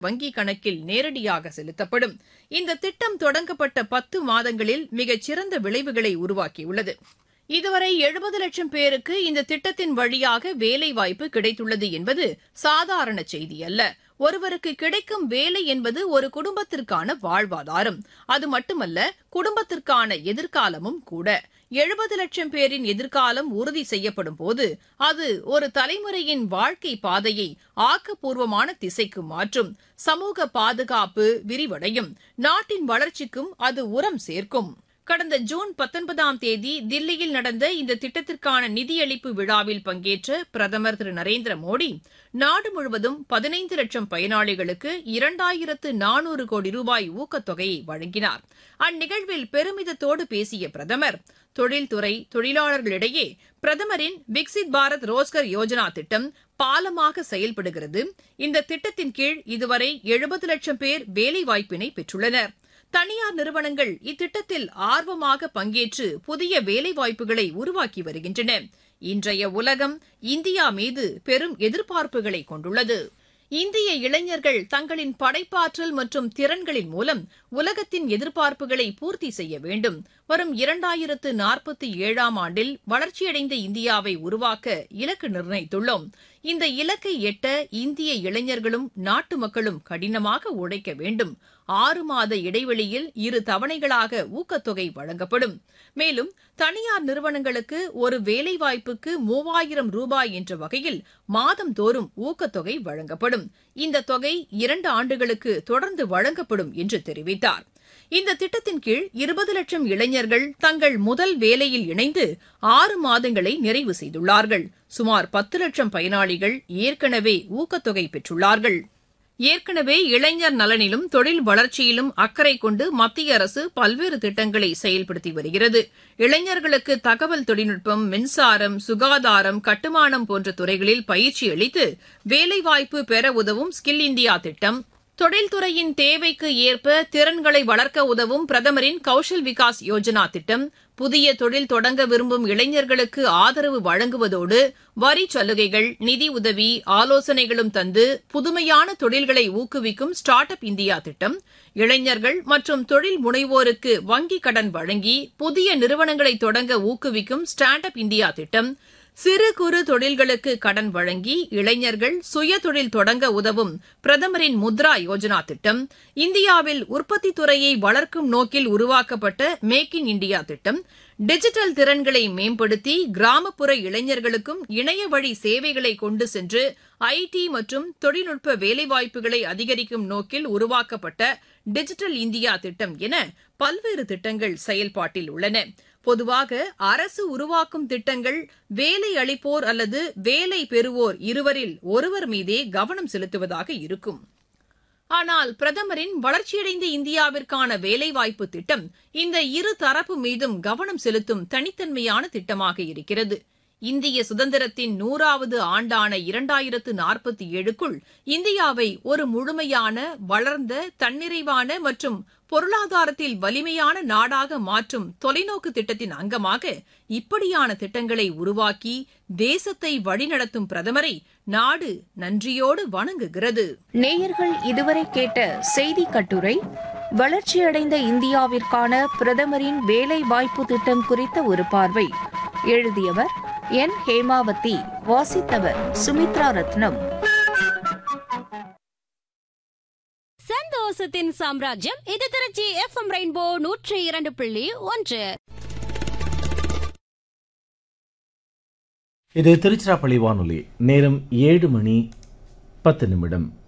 வங்கிக் கணக்கில் நேரடியாக செலுத்தப்படும் இந்த திட்டம் தொடங்கப்பட்ட பத்து மாதங்களில் மிகச் சிறந்த விளைவுகளை உருவாக்கியுள்ளது இதுவரை எழுபது லட்சம் பேருக்கு இந்த திட்டத்தின் வழியாக வேலைவாய்ப்பு கிடைத்துள்ளது என்பது சாதாரண செய்தி அல்ல ஒருவருக்கு கிடைக்கும் வேலை என்பது ஒரு குடும்பத்திற்கான வாழ்வாதாரம் அது மட்டுமல்ல குடும்பத்திற்கான எதிர்காலமும் கூட எழுபது லட்சம் பேரின் எதிர்காலம் உறுதி செய்யப்படும் போது அது ஒரு தலைமுறையின் வாழ்க்கை பாதையை ஆக்கப்பூர்வமான திசைக்கு மாற்றும் சமூக பாதுகாப்பு விரிவடையும் நாட்டின் வளர்ச்சிக்கும் அது உரம் சேர்க்கும் கடந்த ஜூன் பத்தொன்பதாம் தேதி தில்லியில் நடந்த இந்த திட்டத்திற்கான நிதியளிப்பு விழாவில் பங்கேற்ற பிரதமர் திரு நரேந்திர மோடி நாடு முழுவதும் பதினைந்து லட்சம் பயனாளிகளுக்கு இரண்டாயிரத்து நானூறு கோடி ரூபாய் ஊக்கத்தொகையை வழங்கினார் அந்நிகழ்வில் பெருமிதத்தோடு பேசிய பிரதமர் தொழில்துறை தொழிலாளர்களிடையே பிரதமரின் விக்சித் பாரத் ரோஸ்கர் யோஜனா திட்டம் பாலமாக செயல்படுகிறது இந்த திட்டத்தின் கீழ் இதுவரை எழுபது லட்சம் பேர் வேலைவாய்ப்பினை பெற்றுள்ளனர் தனியார் நிறுவனங்கள் இத்திட்டத்தில் ஆர்வமாக பங்கேற்று புதிய வேலைவாய்ப்புகளை உருவாக்கி வருகின்றன இன்றைய உலகம் இந்தியா மீது பெரும் எதிர்பார்ப்புகளை கொண்டுள்ளது இந்திய இளைஞர்கள் தங்களின் படைப்பாற்றல் மற்றும் திறன்களின் மூலம் உலகத்தின் எதிர்பார்ப்புகளை பூர்த்தி செய்ய வேண்டும் வரும் இரண்டாயிரத்து நாற்பத்தி ஏழாம் ஆண்டில் வளர்ச்சியடைந்த இந்தியாவை உருவாக்க இலக்கு நிர்ணயித்துள்ளோம் இந்த இலக்கை எட்ட இந்திய இளைஞர்களும் நாட்டு மக்களும் கடினமாக உழைக்க வேண்டும் ஆறு மாத இடைவெளியில் இரு தவணைகளாக ஊக்கத்தொகை வழங்கப்படும் மேலும் தனியார் நிறுவனங்களுக்கு ஒரு வேலைவாய்ப்புக்கு மூவாயிரம் ரூபாய் என்ற வகையில் மாதந்தோறும் ஊக்கத்தொகை வழங்கப்படும் இந்த தொகை இரண்டு ஆண்டுகளுக்கு தொடர்ந்து வழங்கப்படும் என்று தெரிவித்தார் இந்த திட்டத்தின் கீழ் இருபது லட்சம் இளைஞர்கள் தங்கள் முதல் வேலையில் இணைந்து ஆறு மாதங்களை நிறைவு செய்துள்ளார்கள் சுமார் பத்து லட்சம் பயனாளிகள் ஏற்கனவே ஊக்கத்தொகை பெற்றுள்ளார்கள் ஏற்கனவே இளைஞர் நலனிலும் தொழில் வளர்ச்சியிலும் அக்கறை கொண்டு மத்திய அரசு பல்வேறு திட்டங்களை செயல்படுத்தி வருகிறது இளைஞர்களுக்கு தகவல் தொழில்நுட்பம் மின்சாரம் சுகாதாரம் கட்டுமானம் போன்ற துறைகளில் பயிற்சி அளித்து வேலைவாய்ப்பு பெற உதவும் ஸ்கில் இந்தியா திட்டம் தொழில்துறையின் தேவைக்கு ஏற்ப திறன்களை வளர்க்க உதவும் பிரதமரின் கௌஷல் விகாஸ் யோஜனா திட்டம் புதிய தொழில் தொடங்க விரும்பும் இளைஞர்களுக்கு ஆதரவு வழங்குவதோடு வரி சலுகைகள் நிதி உதவி ஆலோசனைகளும் தந்து புதுமையான தொழில்களை ஊக்குவிக்கும் ஸ்டார்ட் அப் இந்தியா திட்டம் இளைஞர்கள் மற்றும் தொழில் முனைவோருக்கு வங்கிக் கடன் வழங்கி புதிய நிறுவனங்களை தொடங்க ஊக்குவிக்கும் ஸ்டாண்ட் அப் இந்தியா திட்டம் சிறு குறு தொழில்களுக்கு கடன் வழங்கி இளைஞர்கள் சுய தொழில் தொடங்க உதவும் பிரதமரின் முத்ரா யோஜனா திட்டம் இந்தியாவில் உற்பத்தி துறையை வளர்க்கும் நோக்கில் உருவாக்கப்பட்ட மேக் இன் இண்டியா திட்டம் டிஜிட்டல் திறன்களை மேம்படுத்தி கிராமப்புற இளைஞர்களுக்கும் இணைய வழி சேவைகளை கொண்டு சென்று ஐடி மற்றும் தொழில்நுட்ப வேலைவாய்ப்புகளை அதிகரிக்கும் நோக்கில் உருவாக்கப்பட்ட டிஜிட்டல் இந்தியா திட்டம் என பல்வேறு திட்டங்கள் செயல்பாட்டில் உள்ளன பொதுவாக அரசு உருவாக்கும் திட்டங்கள் வேலை அளிப்போர் அல்லது வேலை பெறுவோர் இருவரில் ஒருவர் மீதே கவனம் செலுத்துவதாக இருக்கும் ஆனால் பிரதமரின் வளர்ச்சியடைந்த இந்தியாவிற்கான வேலைவாய்ப்பு திட்டம் இந்த இரு தரப்பு மீதும் கவனம் செலுத்தும் தனித்தன்மையான திட்டமாக இருக்கிறது இந்திய சுதந்திரத்தின் நூறாவது ஆண்டான இரண்டாயிரத்து நாற்பத்தி ஏழுக்குள் இந்தியாவை ஒரு முழுமையான வளர்ந்த தன்னிறைவான மற்றும் பொருளாதாரத்தில் வலிமையான நாடாக மாற்றும் தொலைநோக்கு திட்டத்தின் அங்கமாக இப்படியான திட்டங்களை உருவாக்கி தேசத்தை வழிநடத்தும் பிரதமரை நாடு நன்றியோடு வணங்குகிறது நேயர்கள் இதுவரை கேட்ட செய்தி கட்டுரை வளர்ச்சியடைந்த இந்தியாவிற்கான பிரதமரின் வேலை வாய்ப்பு திட்டம் குறித்த ஒரு பார்வை எழுதியவர் என் ஹேமாவதி வாசித்தவர் சுமித்ரா ரத்னம் சந்தோஷத்தின் சாம்ராஜ்யம் இது திருச்சி எஃப்எம் ரெயின்போ நூற்றி இரண்டு புள்ளி ஒன்று இது திருச்சிராப்பள்ளி வானொலி நேரம் ஏழு மணி பத்து நிமிடம்